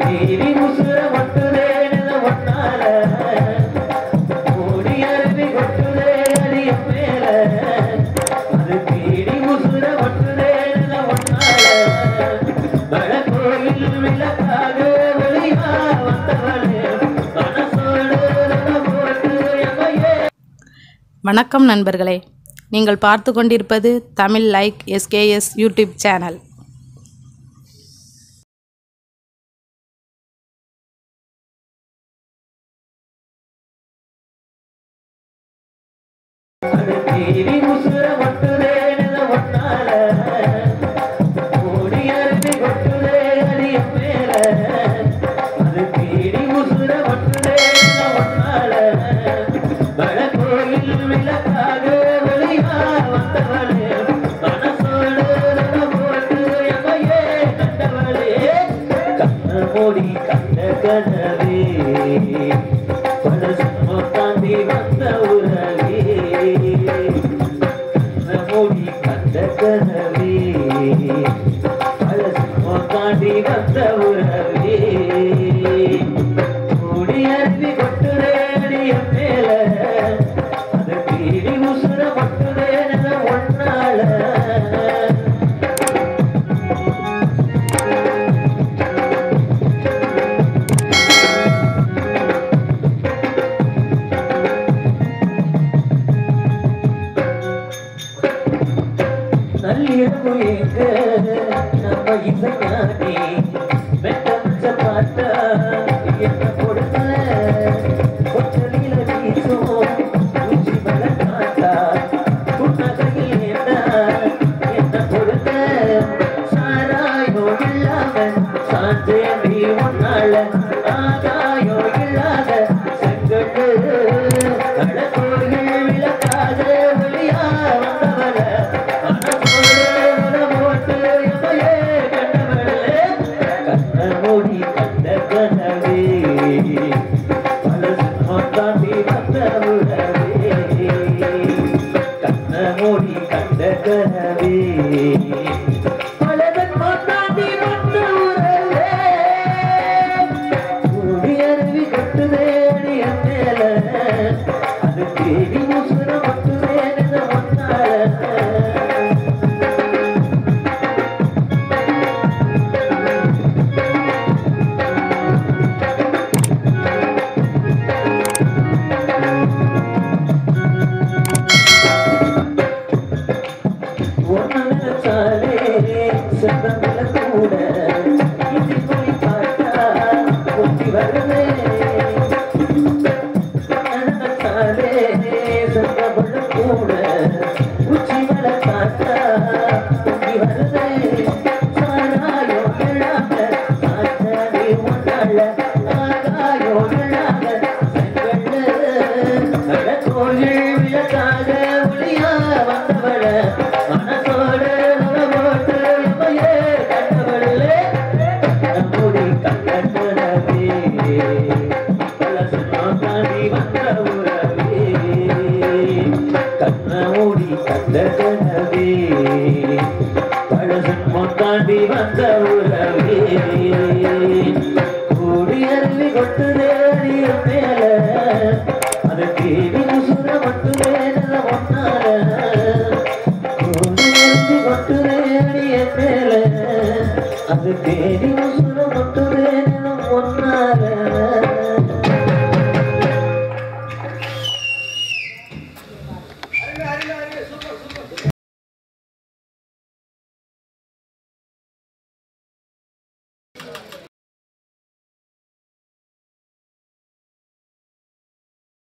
தீவி உசுர ஒட்டுதே நில ஒட்டால ஓடி அருவி கொட்டுதே அடிய மேல அது தீடி உசுர ஒட்டுதே நில ஒட்டால வடகோயில் விளக்காக வெளியா வந்தவளே மனசோடு போட்டு எமையே வணக்கம் நண்பர்களே நீங்கள் பார்த்து கொண்டிருப்பது Tamil like SKS YouTube channel தீவி உசுர ஒட்டுதே நில ஒட்டால ஓடி அருவி கொட்டுதே அடிய மேல அது தீடி உசுர ஒட்டுதே நில ஒட்டால வடகோயில் விளக்காக வெளியா வந்தவளே மனசோடு போட்டு எமையே கண்டவளே கண்ண மூடி கண்ட கனவே பல சும்மா தாண்டி வந்த உறவே கண்ண மூடி கண்ட கனவே பல சும்மா தாண்டி வந்த உறவே மூடி அருவி கொட்டுதே அடிய மேல அது தீடி உசுர கொட்டுதே ஒன்னால நள்ளிரவு எங்க நம்ம இசைஞானி மெட்டமிச்ச பார்த்தா என்ன கொடுக்கல கொச்சலில வீசும் உச்சி மல காத்தா புன்னகையில் என்ன என்ன கொடுக்க சாராயோ இல்லாம சாந்தேவி உன்னால ஆகாயோ இல்லாத செங்கட்டு கடற்கோயில் விளக்காத வெளியா வந்தவள கண்ணமூடி கண்ட கனவே பல தாண்டி வந்த உறவே கண்ணமூடி கண்ட கனவே பலதன் தாண்டி வந்த உறவே கூடி அருவி கட்டுதே அடிய மேல அது தேடி